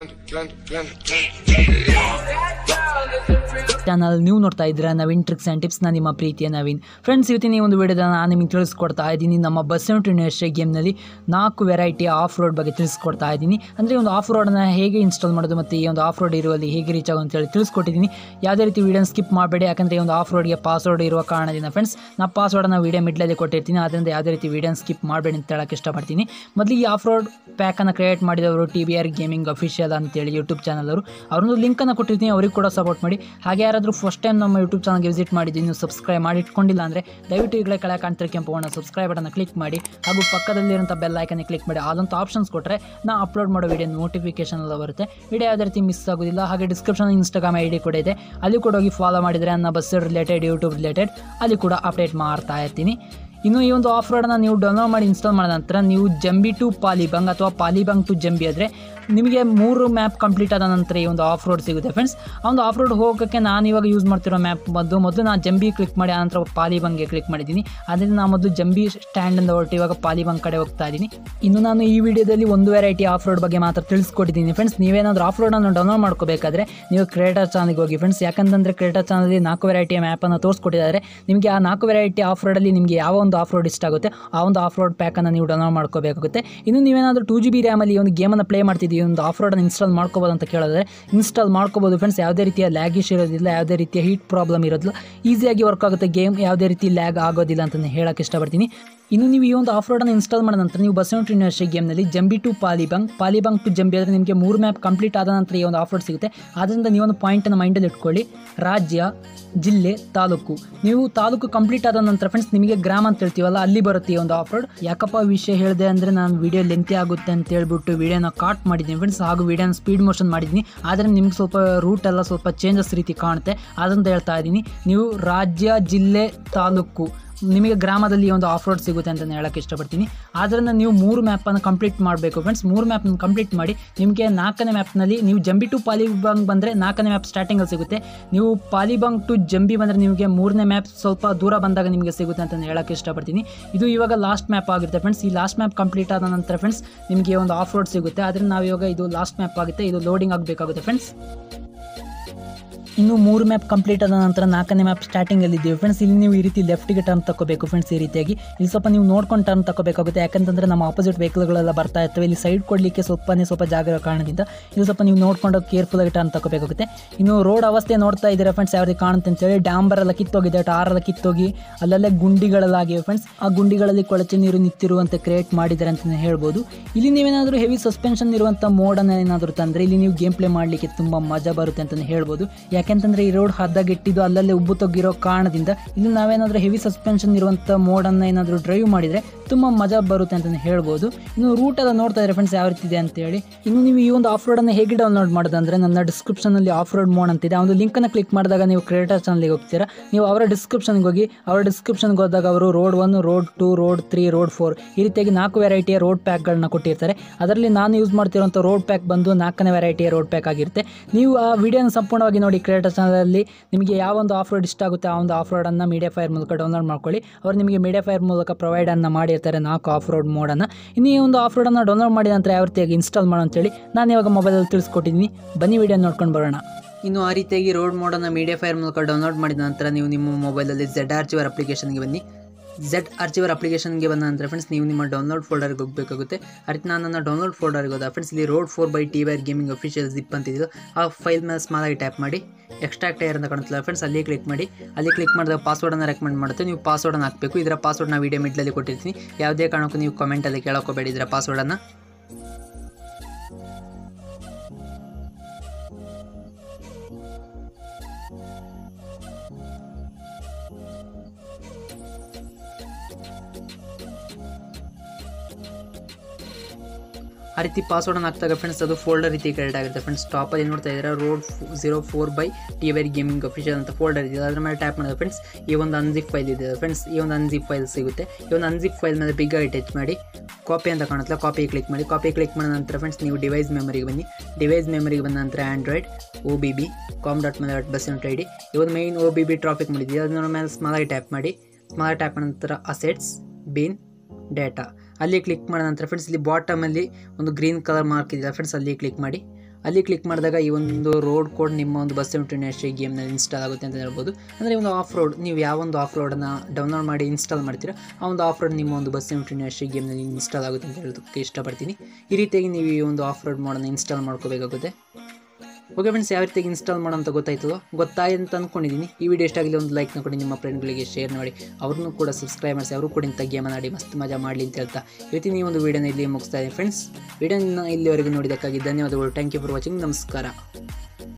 channel ನೀವು ನೋಡ್ತಾ ಇದ್ದೀರಾ ನವೀನ್ ಟ್ರಿಕ್ಸ್ ಆ್ಯಂಡ್ ಟಿಪ್ಸ್ ನಾನು ನಿಮ್ಮ ಪ್ರೀತಿಯ ನವೀನ್ ಫ್ರೆಂಡ್ಸ್ ಇವತ್ತಿನ ಈ ಒಂದು ವಿಡಿಯೋದ ನಾನು ನಿಮಗೆ ತಿಳಿಸ್ಕೊಡ್ತಾ ಇದ್ದೀನಿ ನಮ್ಮ ಬಸ್ ಇಂಟರ್ನ್ಯಾಷನಲ್ ಗೇಮ್ನಲ್ಲಿ ನಾಲ್ಕು ವೆರೈಟಿಯ ಆಫ್ ರೋಡ್ ಬಗ್ಗೆ ತಿಳಿಸ್ಕೊಡ್ತಾ ಇದ್ದೀನಿ ಅಂದರೆ ಒಂದು ಆಫ್ ರೋಡನ್ನು ಹೇಗೆ ಇನ್ಸ್ಟಾಲ್ ಮಾಡೋದು ಮತ್ತು ಈ ಒಂದು ಆಫ್ ರೋಡ್ ಇರುವಲ್ಲಿ ಹೇಗೆ ರೀಚ್ ಆಗೋದು ಅಂತೇಳಿ ತಿಳಿಸ್ಕೊಟ್ಟಿದ್ದೀನಿ ಯಾವುದೇ ರೀತಿ ವೀಡಿಯೋನ ಸ್ಕಿಪ್ ಮಾಡಬೇಡಿ ಯಾಕಂದರೆ ಈ ಒಂದು ಆಫ್ ರೋಡ್ಗೆ ಪಾಸ್ವರ್ಡ್ ಇರುವ ಕಾರಣದಿಂದ ಫ್ರೆಂಡ್ಸ್ ನಾ ಪಾಸ್ವರ್ಡನ್ನು ವೀಡಿಯೋ ಮಿಡ್ಲಲ್ಲಿ ಕೊಟ್ಟಿರ್ತೀನಿ ಅದರಿಂದ ಯಾವುದೇ ರೀತಿ ವೀಡಿಯೋನ ಸ್ಕಿಪ್ ಮಾಡಬೇಡಿ ಅಂತ ಹೇಳಕ್ಕೆ ಇಷ್ಟಪಡ್ತೀನಿ ಮೊದಲಿಗೆ ಈ ಆಫ್ ರೋಡ್ ಪ್ಯಾಕನ್ನು ಕ್ರಿಯೇಟ್ ಮಾಡಿದವರು T B R gaming official ಅಂತೇಳಿ ಯೂಟ್ಯೂಬ್ ಚಾನಲ್ ಅವರು ಅವ್ರದ್ದು ಲಿಂಕನ್ನು ಕೊಟ್ಟಿರ್ತೀನಿ ಅವ್ರಿಗೆ ಕೂಡ ಸಪೋರ್ಟ್ ಮಾಡಿ ಹಾಗೆ ಯಾರಾದರೂ ಫಸ್ಟ್ ಟೈಮ್ ನಮ್ಮ ಯೂಟ್ಯೂಬ್ ಚಾನಲ್ಗೆ ವಿಸಿಟ್ ಮಾಡಿದ್ದೀನಿ ನೀವು ಸಬ್ಸ್ಕ್ರೈಬ್ ಮಾಡಿ ಇಟ್ಕೊಂಡಿಲ್ಲ ಅಂದರೆ ದಯವಿಟ್ಟು ಈಗಲೇ ಕೆಳಗೆ ಕಾಣ್ತಿರೋ ಕೆಂಪು ಬಣ್ಣ ಸಬ್ಸ್ಕ್ರೈಬ್ ಬಟನ್ನ ಕ್ಲಿಕ್ ಮಾಡಿ ಹಾಗೂ ಪಕ್ಕದಲ್ಲಿರುವಂಥ ಬೆಲ್ ಐಕನ್ನೇ ಕ್ಲಿಕ್ ಮಾಡಿ ಅದಂಥ ಆಪ್ಷನ್ಸ್ ಕೊಟ್ಟರೆ ನಾ ಅಪ್ಲೋಡ್ ಮಾಡೋ ವಿಡಿಯೋ ನೋಟಿಫಿಕೇಶನ್ ಎಲ್ಲ ಬರುತ್ತೆ ವಿಡಿಯೋ ಯಾವುದೇ ರೀತಿ ಮಿಸ್ ಆಗೋದಿಲ್ಲ ಹಾಗೆ ಡಿಸ್ಕ್ರಿಪ್ಷನ್ ಇನ್ಸ್ಟಾಗ್ರಾಮ್ ಐ ಡಿ ಕೂಡ ಇದೆ ಅಲ್ಲಿ ಕೂಡ ಹೋಗಿ ಫಾಲೋ ಮಾಡಿದರೆ ನನ್ನ ಬಸ್ ರಿಲೇಟೆಡ್ ಯೂಟ್ಯೂಬ್ ರಿಲೇಟೆಡ್ ಅಲ್ಲಿ ಕೂಡ ಅಪ್ಡೇಟ್ ಮಾಡ್ತಾ ಇರ್ತೀನಿ ಇನ್ನು ಈ ಒಂದು ಆಫ್ ರೋಡನ್ನು ನೀವು ಡೌನ್ಲೋಡ್ ಮಾಡಿ ಇನ್ಸ್ಟಾಲ್ ಮಾಡಿದ ನಂತರ ನೀವು ಜಂಬಿ ಟು ಪಾಲಿಬಂಗ್ ಅಥವಾ ಪಾಲಿಬಂಗ್ ಟು ಜಂಬಿ ಆದರೆ ನಿಮಗೆ ಮೂರು ಮ್ಯಾಪ್ ಕಂಪ್ಲೀಟ್ ಆದ ನಂತರ ಈ ಒಂದು ಆಫ್ ರೋಡ್ ಸಿಗುತ್ತೆ ಫ್ರೆಂಡ್ಸ್ ಆ ಒಂದು ಆಫ್ ರೋಡ್ ಹೋಗೋಕ್ಕೆ ನಾನು ಇವಾಗ ಯೂಸ್ ಮಾಡ್ತಿರೋ ಮ್ಯಾಪ್ ಮೊದಲು ಮೊದಲು ನಾನು ಜಂಬಿ ಕ್ಲಿಕ್ ಮಾಡಿ ಆನಂತರ ಪಾಲಿಬಂಗ್ಗೆ ಕ್ಲಿಕ್ ಮಾಡಿದ್ದೀನಿ ಅದರಿಂದ ನಾನು ಮೊದಲು ಜಂಬಿ ಸ್ಟ್ಯಾಂಡಿಂದ ಹೊರಟು ಇವಾಗ ಪಾಲಿಬಂಗ್ ಕಡೆ ಹೋಗ್ತಾ ಇದ್ದೀನಿ ಇನ್ನು ನಾನು ಈ ವಿಡಿಯೋದಲ್ಲಿ ಒಂದು ವೆರೈಟಿ ಆಫ್ ರೋಡ್ ಬಗ್ಗೆ ಮಾತ್ರ ತಿಳಿಸ್ಕೊಟ್ಟಿದ್ದೀನಿ ಫ್ರೆಂಡ್ಸ್ ನೀವೇನಾದರೂ ಆಫ್ ರೋಡನ್ನು ಡೌನ್ಲೋಡ್ ಮಾಡ್ಕೋಬೇಕಾದ್ರೆ ನೀವು ಕ್ರಿಯೇಟರ್ ಚಾನಲ್ಗೆ ಹೋಗಿ ಫ್ರೆಂಡ್ಸ್ ಯಾಕಂತಂದರೆ ಕ್ರಿಯೇಟರ್ ಚಾನಲಲ್ಲಿ ನಾಲ್ಕು ವೆರೈಟಿಯ ಮ್ಯಾಪನ್ನು ತೋರಿಸ್ಕೊಟ್ಟಿದ್ದಾರೆ ನಿಮಗೆ ಆ ನಾಲ್ಕು ವೆರೈಟಿ ಆಫ್ ರೋಡಲ್ಲಿ ನಿಮಗೆ ಯಾವ ಒಂದು ಆಫ್ ರೋಡ್ ಇಷ್ಟ ಆಗುತ್ತೆ ಆ ಒಂದು ಆಫ್ ರೋಡ್ ಪ್ಯಾಕನ್ನು ನೀವು ಡೌನ್ಲೋಡ್ ಮಾಡ್ಕೋಬೇಕಾಗುತ್ತೆ ಇನ್ನು ನೀವೇನಾದರೂ ಟೂ ಜಿ ಬಿ ರ್ಯಾಮಲ್ಲಿ ಈ ಒಂದು ಗೇಮನ್ನು ಪ್ಲೇ ಮಾಡ್ತಿದ್ದೀವಿ ಈ ಒಂದು ಆಫ್ ರೋಡನ್ನು ಇನ್ಸ್ಟಾಲ್ ಮಾಡ್ಕೋಬೋದು ಅಂತ ಕೇಳಿದ್ರೆ ಇನ್ಸ್ಟಾಲ್ ಮಾಡ್ಕೋಬೋದು ಫ್ರೆಂಡ್ಸ್ ಯಾವುದೇ ರೀತಿಯ ಲ್ಯಾಗ್ ಇಶ್ಯೂ ಇರೋದಿಲ್ಲ ಯಾವುದೇ ರೀತಿಯ ಹೀಟ್ ಪ್ರಾಬ್ಲಮ್ ಇರೋದಿಲ್ಲ ಈಸಿಯಾಗಿ ವರ್ಕ್ ಆಗುತ್ತೆ ಗೇಮ್ ಯಾವುದೇ ರೀತಿ ಲ್ಯಾಗ್ ಆಗೋದಿಲ್ಲ ಅಂತ ಹೇಳಕ್ಕೆ ಇಷ್ಟಪಡ್ತೀನಿ ಇನ್ನು ನೀವು ಈ ಒಂದು ಆಫ್ ರೋಡನ್ನು ಇನ್ಸ್ಟಾಲ್ ಮಾಡಿದ ನಂತರ ನೀವು ಬಸ್ ಯೂನಿವರ್ಸಿಟಿ ಗೇಮ್ನಲ್ಲಿ Jambi to Palembang Palembang to Jambi ಆದರೆ ನಿಮಗೆ ಮೂರು ಮ್ಯಾಪ್ ಕಂಪ್ಲೀಟ್ ಆದ ನಂತರ ಈ ಒಂದು ಆಫ್ ರೋಡ್ ಸಿಗುತ್ತೆ ಆದ್ದರಿಂದ ನೀವೊಂದು ಪಾಯಿಂಟನ್ನು ಮೈಂಡಲ್ಲಿ ಇಟ್ಕೊಳ್ಳಿ ರಾಜ್ಯ ಜಿಲ್ಲೆ ತಾಲೂಕು ನೀವು ತಾಲೂಕು ಕಂಪ್ಲೀಟ್ ಆದ ನಂತರ ಫ್ರೆಂಡ್ಸ್ ನಿಮಗೆ ಗ್ರಾಮ ಅಂತ ಹೇಳ್ತೀವಲ್ಲ ಅಲ್ಲಿ ಬರುತ್ತೆ ಈ ಒಂದು ಆಫ್ ರೋಡ್ ಯಾಕಪ್ಪ ವಿಷಯ ಹೇಳಿದೆ ಅಂದರೆ ನಾನು ವಿಡಿಯೋ ಲೆಂತಿ ಆಗುತ್ತೆ ಅಂತ ಹೇಳ್ಬಿಟ್ಟು ವಿಡಿಯೋನ ಕಾಟ್ ಮಾಡಿದ್ದೀನಿ ಫ್ರೆಂಡ್ಸ್ ಹಾಗೂ ವಿಡಿಯೋನ ಸ್ಪೀಡ್ ಮೋಷನ್ ಮಾಡಿದ್ದೀನಿ ಆದರೆ ನಿಮ್ಗೆ ಸ್ವಲ್ಪ ರೂಟ್ ಎಲ್ಲ ಸ್ವಲ್ಪ ಚೇಂಜಸ್ ರೀತಿ ಕಾಣುತ್ತೆ ಅದಂತ ಹೇಳ್ತಾ ಇದ್ದೀನಿ ನೀವು ರಾಜ್ಯ ಜಿಲ್ಲೆ ತಾಲೂಕು ನಿಮಗೆ ಗ್ರಾಮದಲ್ಲಿ ಒಂದು ಆಫ್ ರೋಡ್ ಸಿಗುತ್ತೆ ಅಂತ ಹೇಳಕ್ಕೆ ಇಷ್ಟಪಡ್ತೀನಿ ಆದ್ದರಿಂದ ನೀವು ಮೂರು ಮ್ಯಾಪನ್ನು ಕಂಪ್ಲೀಟ್ ಮಾಡಬೇಕು ಫ್ರೆಂಡ್ಸ್ ಮೂರು ಮ್ಯಾಪನ್ನು ಕಂಪ್ಲೀಟ್ ಮಾಡಿ ನಿಮಗೆ ನಾಲ್ಕನೇ ಮ್ಯಾಪ್ನಲ್ಲಿ ನೀವು ಜಂಬಿ ಟು ಪಾಲಿಬಾಂಗ್ ಬಂದರೆ ನಾಲ್ಕನೇ ಮ್ಯಾಪ್ ಸ್ಟಾರ್ಟಿಂಗಲ್ಲಿ ಸಿಗುತ್ತೆ ನೀವು ಪಾಲಿಬಾಂಗ್ ಟು ಜಂಬಿ ಬಂದರೆ ನಿಮಗೆ ಮೂರನೇ ಮ್ಯಾಪ್ ಸ್ವಲ್ಪ ದೂರ ಬಂದಾಗ ನಿಮಗೆ ಸಿಗುತ್ತೆ ಅಂತ ಹೇಳಕ್ಕೆ ಇಷ್ಟಪಡ್ತೀನಿ ಇದು ಇವಾಗ ಲಾಸ್ಟ್ ಮ್ಯಾಪ್ ಆಗುತ್ತೆ ಫ್ರೆಂಡ್ಸ್ ಈ ಲಾಸ್ಟ್ ಮ್ಯಾಪ್ ಕಂಪ್ಲೀಟ್ ಆದ ನಂತರ ಫ್ರೆಂಡ್ಸ್ ನಿಮಗೆ ಒಂದು ಆಫ್ ರೋಡ್ ಸಿಗುತ್ತೆ ಆದರೆ ನಾವು ಇವಾಗ ಇದು ಲಾಸ್ಟ್ ಮ್ಯಾಪ್ ಆಗುತ್ತೆ ಇದು ಲೋಡಿಂಗ್ ಆಗಬೇಕಾಗುತ್ತೆ ಫ್ರೆಂಡ್ಸ್ ಇನ್ನು ಮೂರು ಮ್ಯಾಪ್ ಕಂಪ್ಲೀಟ್ ಆದ ನಂತರ ನಾಲ್ಕನೇ ಮ್ಯಾಪ್ ಸ್ಟಾರ್ಟಿಂಗಲ್ಲಿ ಇದ್ದೀವಿ ಫ್ರೆಂಡ್ಸ್ ಇಲ್ಲಿ ನೀವು ಈ ರೀತಿ ಲೆಫ್ಟಿಗೆ ಟರ್ನ್ ತಗೋಬೇಕು ಫ್ರೆಂಡ್ಸ್ ಈ ರೀತಿಯಾಗಿ ಇಲ್ಲಿ ಸ್ವಲ್ಪ ನೀವು ನೋಡ್ಕೊಂಡು ಟರ್ನ್ ತಗೋಬೇಕಾಗುತ್ತೆ ಯಾಕಂತಂದರೆ ನಮ್ಮ ಆಪೋಸಿಟ್ ವೆಹಿಕಲ್ಗಳೆಲ್ಲ ಬರ್ತಾ ಇರ್ತವೆ ಇಲ್ಲಿ ಸೈಡ್ ಕೊಡಲಿಕ್ಕೆ ಸ್ವಲ್ಪನೇ ಸ್ವಲ್ಪ ಜಾಗ ಇರೋ ಕಾರಣದಿಂದ ಇಲ್ಲಿ ಸ್ವಲ್ಪ ನೀವು ನೋಡ್ಕೊಂಡು ಕೇರ್ಫುಲ್ಲಾಗಿ ಟರ್ನ್ ತಗೋಬೇಕಾಗುತ್ತೆ ಇನ್ನು ರೋಡ್ ಅವಸ್ಥೆ ನೋಡ್ತಾ ಇದ್ದೀರಾ ಫ್ರೆಂಡ್ಸ್ ಯಾವ ರೀತಿ ಕಾಣುತ್ತೆ ಅಂತೇಳಿ ಡ್ಯಾಂಬರ್ ಎಲ್ಲ ಕಿತ್ತೋಗಿದೆ ಟಾರ್ ಎಲ್ಲ ಕಿತ್ತೋಗಿ ಅಲ್ಲಲ್ಲೇ ಗುಂಡಿಗಳಲ್ಲಾಗಿವೆ ಫ್ರೆಂಡ್ಸ್ ಆ ಗುಂಡಿಗಳಲ್ಲಿ ಕೊಳಚೆ ನೀರು ನಿಂತಿರುವಂತೆ ಕ್ರಿಯೇಟ್ ಮಾಡಿದ್ದಾರೆ ಅಂತಲೇ ಹೇಳ್ಬೋದು ಇಲ್ಲಿ ನೀವೇನಾದರೂ ಹೆವಿ ಸಸ್ಪೆನ್ಷನ್ ಇರುವಂಥ ಮೋಡನ್ನು ಏನಾದರೂ ತಂದರೆ ಇಲ್ಲಿ ನೀವು ಗೇಮ್ ಪ್ಲೇ ಮಾಡಲಿಕ್ಕೆ ತುಂಬ ಮಜಾ ಬರುತ್ತೆ ಅಂತಲೇ ಹೇಳ್ಬೋದು ಯಾಕೆಂತಂದರೆ ಈ ರೋಡ್ ಹದ್ದಗೆಟ್ಟಿದ್ದು ಅಲ್ಲಲ್ಲೇ ಉಬ್ಬು ತಗ್ಗಿರೋ ಕಾರಣದಿಂದ ಇಲ್ಲಿ ನಾವೇನಾದರೂ ಹೆವಿ ಸಸ್ಪೆನ್ಷನ್ ಇರುವಂಥ ಮೋಡನ್ನು ಏನಾದರೂ ಡ್ರೈವ್ ಮಾಡಿದರೆ ತುಂಬ ಮಜಾ ಬರುತ್ತೆ ಅಂತಲೇ ಹೇಳ್ಬೋದು ಇನ್ನು ರೂಟ್ ಎಲ್ಲ ನೋಡ್ತಾ ಇದ್ದಾರೆ ಫ್ರೆಂಡ್ಸ್ ಯಾವ ರೀತಿ ಇದೆ ಅಂತೇಳಿ ಇನ್ನು ನೀವು ಈ ಒಂದು ಆಫ್ ರೋಡನ್ನು ಹೇಗೆ ಡೌನ್ಲೋಡ್ ಮಾಡೋದಂದರೆ ನನ್ನ ಡಿಸ್ಕ್ರಿಪ್ಷನಲ್ಲಿ ಆಫ್ ರೋಡ್ ಮೋಡ್ ಅಂತಿದೆ ಆ ಒಂದು ಲಿಂಕನ್ನು ಕ್ಲಿಕ್ ಮಾಡಿದಾಗ ನೀವು ಕ್ರಿಯೇಟರ್ ಚಾನಲ್ಗೆ ಹೋಗ್ತೀರಾ ನೀವು ಅವರ ಡಿಸ್ಕ್ರಿಪ್ಷನ್ಗೆ ಹೋಗಿ ಅವರ ಡಿಸ್ಕ್ರಿಪ್ಷನ್ಗೆ ಹೋದಾಗ ಅವರು road one road two road three road four ಈ ರೀತಿಯಾಗಿ ನಾಲ್ಕು ವೆರೈಟಿಯ ರೋಡ್ ಪ್ಯಾಕ್ಗಳನ್ನ ಕೊಟ್ಟಿರ್ತಾರೆ ಅದರಲ್ಲಿ ನಾನು ಯೂಸ್ ಮಾಡ್ತಿರೋಂಥ ರೋಡ್ ಪ್ಯಾಕ್ ಬಂದು ನಾಲ್ಕನೇ ವೆರೈಟಿಯ ರೋಡ್ ಪ್ಯಾಕ್ ಆಗಿರುತ್ತೆ ನೀವು ಆ ವಿಡಿಯೋನ ಸಂಪೂರ್ಣವಾಗಿ ನೋಡಿ ಕ್ರಿಯೇಟರ್ ಚಾನಲಲ್ಲಿ ನಿಮಗೆ ಯಾವ ಒಂದು ಆಫ್ ರೋಡ್ ಇಷ್ಟ ಆಗುತ್ತೆ ಆ ಒಂದು ಆಫ್ ರೋಡನ್ನು ಮೀಡಿಯಾ ಫೈರ್ ಮೂಲಕ ಡೌನ್ಲೋಡ್ ಮಾಡ್ಕೊಳ್ಳಿ ಅವರು ನಿಮಗೆ ಮೀಡಿಯಾ ಫೈರ್ ಮೂಲಕ ಪ್ರೊವೈಡನ್ನು ಮಾಡಿರ್ತಾರೆ ನಾಲ್ಕು ಆಫ್ ರೋಡ್ ಮೋಡನ್ನು ಇನ್ನು ಈ ಒಂದು ಆಫ್ ರೋಡನ್ನು ಡೌನ್ಲೋಡ್ ಮಾಡಿದ ನಂತರ ಯಾವ ರೀತಿಯಾಗಿ ಇನ್ಸ್ಟಾಲ್ ಮಾಡೋ ಅಂತೇಳಿ ನಾನು ಇವಾಗ ಮೊಬೈಲಲ್ಲಿ ತಿಳಿಸ್ಕೊಟ್ಟಿದ್ದೀನಿ ಬನ್ನಿ ವಿಡಿಯೋ ನೋಡ್ಕೊಂಡು ಬರೋಣ ಇನ್ನು ಆ ರೀತಿಯಾಗಿ ರೋಡ್ ಮೋಡನ್ನು ಮೀಡಿಯಾ ಫೈರ್ ಮೂಲಕ ಡೌನ್ಲೋಡ್ ಮಾಡಿದ ನಂತರ ನೀವು ನಿಮ್ಮ ಮೊಬೈಲಲ್ಲಿ ಝೆಡ್ ಆರ್ಚಿವರ್ ಅಪ್ಲಿಕೇಶನ್ಗೆ ಬನ್ನಿ ಝೆಡ್ ಆರ್ಚಿವರ್ ಅಪ್ಲಿಕೇಶನ್ಗೆ ಬಂದ ನಂತರ ಫ್ರೆಂಡ್ಸ್ ನೀವು ನಿಮ್ಮ ಡೌನ್ಲೋಡ್ ಫೋಲ್ಡರ್ಗೆ ಹೋಗಬೇಕಾಗುತ್ತೆ ಆ ರೀತಿ ನಾನು ನನ್ನ ಡೌನ್ಲೋಡ್ ಫೋಲ್ಡರ್ಗೆ ಹೋದ ಫ್ರೆಂಡ್ಸ್ ಇಲ್ಲಿ road four by T wire gaming official zip ಅಂತಿದ್ದು ಆ ಫೈಲ್ ಮೇಲೆ ಸ್ಮಾಲಾಗಿ ಟ್ಯಾಪ್ ಮಾಡಿ ಎಕ್ಸ್ಟ್ರಾಕ್ಟ್ ಟೈರ್ ಅಂತ ಕಾಣುತ್ತಲ್ಲ ಫ್ರೆಂಡ್ಸ್ ಅಲ್ಲಿ ಕ್ಲಿಕ್ ಮಾಡಿ ಅಲ್ಲಿ ಕ್ಲಿಕ್ ಮಾಡಿದಾಗ ಪಾಸ್ವರ್ಡನ್ನು ರೆಕಮೆಂಡ್ ಮಾಡುತ್ತೆ ನೀವು ಪಾಸ್ವರ್ಡನ್ನು ಹಾಕಬೇಕು ಇದರ ಪಾಸ್ವರ್ಡ್ ನಾವು ವಿಡಿಯೋ ಮಿಡ್ಲಲ್ಲಿ ಕೊಟ್ಟಿರ್ತೀನಿ ಯಾವುದೇ ಕಾರಣಕ್ಕೂ ನೀವು ಕಮೆಂಟಲ್ಲಿ ಕೇಳೋಕೋಬೇಡಿ ಇದರ ಪಾಸ್ವರ್ಡನ್ನು ಆ ರೀತಿ ಪಾಸ್ವರ್ಡನ್ನು ಹಾಕ್ತಾಗ ಫ್ರೆಂಡ್ಸ್ ಅದು ಫೋಲ್ಡರ್ ರೀತಿ ಕ್ರಿಯೇಟ್ ಆಗುತ್ತೆ ಫ್ರೆಂಡ್ಸ್ ಟಾಪಲ್ಲಿ ನೋಡ್ತಾ ಇದ್ದಾರೆ road zero four by T wire gaming official ಅಂತ ಫೋಲ್ಡರ್ ಇದೆ ಅದ್ರ ಮೇಲೆ ಟ್ಯಾಪ್ ಮಾಡಿದ್ರೆ ಫ್ರೆಂಡ್ಸ್ ಈ ಒಂದು ಅನ್ಜಿಪ್ ಫೈಲ್ ಇದೆ ಫ್ರೆಂಡ್ಸ್ ಈ ಒಂದು ಅನ್ಜಿಪ್ ಫೈಲ್ ಸಿಗುತ್ತೆ ಈ ಒಂದು ಅನ್ಜಿಪ್ ಫೈಲ್ ಮೇಲೆ ಬಿಗ್ ಆಗಿ ಟಚ್ ಮಾಡಿ ಕಾಪಿ ಅಂತ ಕಾಣುತ್ತಲ್ಲ ಕಾಪಿ ಕ್ಲಿಕ್ ಮಾಡಿ ಕಾಪಿ ಕ್ಲಿಕ್ ಮಾಡಿದ ನಂತರ ಫ್ರೆಂಡ್ಸ್ ನೀವು ಡಿವೈಸ್ ಮೆಮರಿಗೆ ಬನ್ನಿ ಡಿವೈಸ್ ಮೆಮರಿಗೆ ಬಂದ ನಂತರ Android O B B com dot ಮೇಲೆ ಡಾಟ್ ಬಸ್ ಐ ಡಿ ಈ ಒಂದು main O B B traffic ಮಾಡಿದ್ದೀವಿ ಅದನ್ನ ಮೇಲೆ ಸ್ಮಾಲಾಗಿ ಟ್ಯಾಪ್ ಮಾಡಿ ಸ್ಮಾಲಾಗಿ ಟ್ಯಾಪ್ ಮಾಡಿದ ನಂತರ ಅಸೆಟ್ಸ್ ಬೀನ್ ಡೇಟಾ ಅಲ್ಲಿ ಕ್ಲಿಕ್ ಮಾಡಿದ ನಂತರ ಫ್ರೆಂಡ್ಸ್ ಇಲ್ಲಿ ಬಾಟಮಲ್ಲಿ ಒಂದು ಗ್ರೀನ್ ಕಲರ್ ಮಾರ್ಕ್ ಇದೆ ಫ್ರೆಂಡ್ಸ್ ಅಲ್ಲಿ ಕ್ಲಿಕ್ ಮಾಡಿ ಅಲ್ಲಿ ಕ್ಲಿಕ್ ಮಾಡಿದಾಗ ಈ ಒಂದು ರೋಡ್ ಕೋಡ್ ನಿಮ್ಮ ಒಂದು ಬಸ್ ಇಂಟರ್ನ್ಯಾಷನಲ್ ಗೇಮ್ನಲ್ಲಿ ಇನ್ಸ್ಟಾಲ್ ಆಗುತ್ತೆ ಅಂತ ಹೇಳ್ಬೋದು ಅಂದರೆ ಒಂದು ಆಫ್ ರೋಡ್ ನೀವು ಯಾವ ಒಂದು ಆಫ್ ರೋಡನ್ನು ಡೌನ್ಲೋಡ್ ಮಾಡಿ ಇನ್ಸ್ಟಾಲ್ ಮಾಡ್ತೀರಾ ಆ ಒಂದು ಆಫ್ ರೋಡ್ ನಿಮ್ಮ ಒಂದು ಬಸ್ ಇಂಟರ್ನ್ಯಾಷನಲ್ ಗೇಮ್ನಲ್ಲಿ ಇನ್ಸ್ಟಾಲ್ ಆಗುತ್ತೆ ಅಂತ ಹೇಳೋದಕ್ಕೆ ಇಷ್ಟಪಡ್ತೀನಿ ಈ ರೀತಿಯಾಗಿ ನೀವು ಈ ಒಂದು ಆಫ್ ರೋಡ್ ಮೋಡನ್ನು ಇನ್ಸ್ಟಾಲ್ ಮಾಡ್ಕೋಬೇಕಾಗುತ್ತೆ ಓಕೆ ಫ್ರೆಂಡ್ಸ್ ಯಾವ ರೀತಿಯಾಗಿ ಇನ್ಸ್ಟಾಲ್ ಮಾಡೋ ಅಂತ ಗೊತ್ತಾಯ್ತದೋ ಗೊತ್ತಾಯ್ತು ಅಂತ ಅಂದ್ಕೊಂಡಿದ್ದೀನಿ ಈ ವಿಡಿಯೋ ಇಷ್ಟ ಆಗಲಿ ಒಂದು ಲೈಕ್ನ ಕೊಡಿ ನಿಮ್ಮ ಫ್ರೆಂಡ್ಗಳಿಗೆ ಶೇರ್ ಮಾಡಿ ಅವ್ರನ್ನೂ ಕೂಡ ಸಬ್ಸ್ಕ್ರೈಬ್ ಮಾಡಿಸಿ ಅವರು ಕೂಡ ಇಂಥ ಗೇಮನ್ನು ಆಡಿ ಮಸ್ತ್ ಮಜಾ ಮಾಡಲಿ ಅಂತ ಹೇಳ್ತಾ ಇವತ್ತಿನ ಈ ಒಂದು ವಿಡಿಯೋನ ಇಲ್ಲಿ ಮುಗಿಸ್ತಾ ಇದ್ದೀನಿ ಫ್ರೆಂಡ್ಸ್ ವಿಡಿಯೋನ ಇಲ್ಲಿವರೆಗೂ ನೋಡಿದ್ದಕ್ಕಾಗಿ ಧನ್ಯವಾದಗಳು ಥ್ಯಾಂಕ್ ಯು ಫಾರ್ ವಾಚಿಂಗ್ ನಮಸ್ಕಾರ